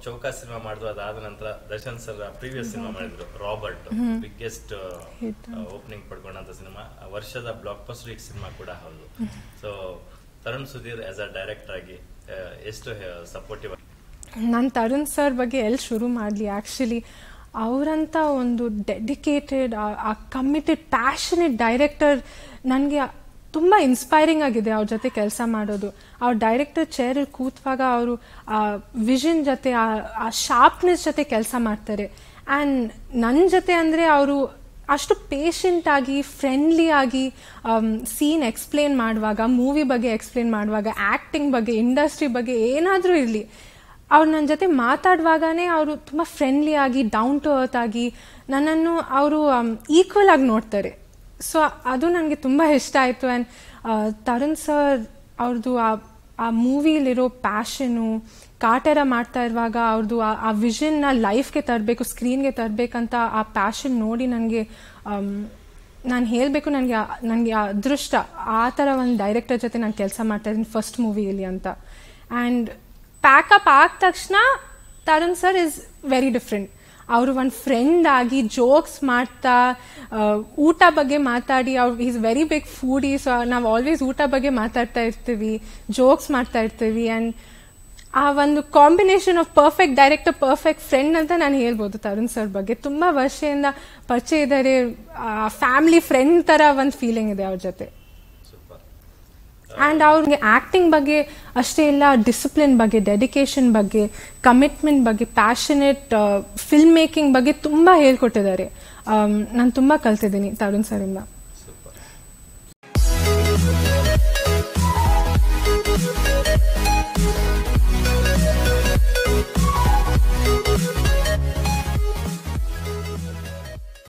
ಚೌಕ ಸಿನಿಮಾ ಮಾಡಿದ್ರು ಅದಾದ ನಂತರ ದರ್ಶನ್ ಸರ್ ಪ್ರೀವಿಯಸ್ ಸಿನಿಮಾ ಮಾಡಿದ್ರು ರಾಬರ್ಟ್ ಬಿಗ್ಗೆಸ್ಟ್ ಓಪನಿಂಗ್ ಪಡ್ಕೊಂಡಂತ ಸಿನಿಮಾ ವರ್ಷದ ಬ್ಲಾಕ್ ಬಸ್ಟರ್ ಹಿಟ್ ಸಿನಿಮಾ ಕೂಡ ಹೌದು so Tarun Sudhir as a director ಆಗಿ ಆ, ಎಷ್ಟು ಸಪೋರ್ಟಿವ್ ನಾನು ತರುಣ್ ಸರ್ ಬಗ್ಗೆ ಎಲ್ಲಿ ಶುರು ಮಾಡಲಿ ಆ್ಯಕ್ಚುಲಿ ಅವರಂಥ ಒಂದು ಡೆಡಿಕೇಟೆಡ್ ಆ ಕಮಿಟೆಡ್ ಪ್ಯಾಷನೆಟ್ ಡೈರೆಕ್ಟರ್ ನನಗೆ ತುಂಬ ಇನ್ಸ್ಪೈರಿಂಗ್ ಆಗಿದೆ ಅವ್ರ ಜೊತೆ ಕೆಲಸ ಮಾಡೋದು ಅವ್ರ ಡೈರೆಕ್ಟರ್ ಚೇರಲ್ಲಿ ಕೂತ್ವಾಗ ಅವರು ಆ ವಿಷನ್ ಜೊತೆ ಆ- ಆ ಶಾರ್ಪ್ನೆಸ್ ಜೊತೆ ಕೆಲಸ ಮಾಡ್ತಾರೆ ಆ್ಯಂಡ್ ನನ್ನ ಜೊತೆ ಅಂದರೆ ಅವರು ಅಷ್ಟು ಪೇಷಂಟ್ ಆಗಿ ಫ್ರೆಂಡ್ಲಿ ಆಗಿ ಸೀನ್ ಎಕ್ಸ್ಪ್ಲೇನ್ ಮಾಡುವಾಗ ಮೂವಿ ಬಗ್ಗೆ ಎಕ್ಸ್ಪ್ಲೇನ್ ಮಾಡುವಾಗ ಆ್ಯಕ್ಟಿಂಗ್ ಬಗ್ಗೆ ಇಂಡಸ್ಟ್ರಿ ಬಗ್ಗೆ ಏನಾದರೂ ಇರಲಿ ಅವ್ರು ನನ್ನ ಜೊತೆ ಮಾತಾಡುವಾಗನೇ ಅವರು ತುಂಬ ಫ್ರೆಂಡ್ಲಿ ಆಗಿ ಡೌನ್ ಟು ಅರ್ತ್ ಆಗಿ ನನ್ನನ್ನು ಅವರು ಈಕ್ವಲ್ ಆಗಿ ನೋಡ್ತಾರೆ ಸೊ ಅದು ನನಗೆ ತುಂಬ ಇಷ್ಟ ಆಯಿತು ಆ್ಯಂಡ್ ತರುಣ್ ಸರ್ ಅವ್ರದ್ದು ಆ ಆ ಮೂವಿಲಿರೋ ಪ್ಯಾಷನು ಕಾಟರ ಮಾಡ್ತಾ ಇರುವಾಗ ಅವ್ರದ್ದು ಆ- ಆ ವಿಷನ್ನ ಲೈಫ್ಗೆ ತರಬೇಕು ಸ್ಕ್ರೀನ್ಗೆ ತರಬೇಕಂತ ಆ ಪ್ಯಾಷನ್ ನೋಡಿ ನನಗೆ ನಾನು ಹೇಳಬೇಕು ನನಗೆ ನನಗೆ ಅದೃಷ್ಟ ಆ ಥರ ಒಂದು ಡೈರೆಕ್ಟರ್ ಜೊತೆ ನಾನು ಕೆಲಸ ಮಾಡ್ತಾ ಇದ್ದೀನಿ ಫಸ್ಟ್ ಮೂವಿಯಲ್ಲಿ ಅಂತ ಆ್ಯಂಡ್ ಪ್ಯಾಕಪ್ ಆದ ತಕ್ಷಣ Tarun sir is very different ಅವರು ಒಂದು ಫ್ರೆಂಡ್ ಆಗಿ ಜೋಕ್ಸ್ ಮಾಡ್ತಾ ಆ, ಊಟ ಬಗ್ಗೆ ಮಾತಾಡಿ ಅವ್ರು is very big foodie so ನಾವು ಆಲ್ವೇಸ್ ಊಟ ಬಗ್ಗೆ ಮಾತಾಡ್ತಾ ಇರ್ತೀವಿ ಜೋಕ್ಸ್ ಮಾಡ್ತಾ ಇರ್ತೀವಿ ಆ್ಯಂಡ್ ಆ ಒಂದು combination of perfect director perfect friend ಅಂತ ನಾನು ಹೇಳ್ಬೋದು ತರುಣ್ ಸರ್ ಬಗ್ಗೆ ತುಂಬಾ ವರ್ಷದಿಂದ ಪರಿಚಯ ಇದ್ದಾರೆ ಫ್ಯಾಮಿಲಿ ಫ್ರೆಂಡ್ ತರ ಒಂದು ಫೀಲಿಂಗ್ ಇದೆ ಅವ್ರ ಜೊತೆ ಸೂಪರ್ ಆ್ಯಂಡ್ ಅವ್ರಿಗೆ ಆ್ಯಕ್ಟಿಂಗ್ ಬಗ್ಗೆ ಅಷ್ಟೇ ಇಲ್ಲ ಡಿಸಿಪ್ಲಿನ್ ಬಗ್ಗೆ ಡೆಡಿಕೇಶನ್ ಬಗ್ಗೆ ಕಮಿಟ್ಮೆಂಟ್ ಬಗ್ಗೆ ಪ್ಯಾಷನೆಟ್ ಫಿಲ್ಮ್ ಮೇಕಿಂಗ್ ಬಗ್ಗೆ ತುಂಬ ಹೇಳ್ಕೊಟ್ಟಿದ್ದಾರೆ ನಾನು ತುಂಬ ಕಲ್ತಿದ್ದೀನಿ ತರುಣ್ ಸರಿಂದ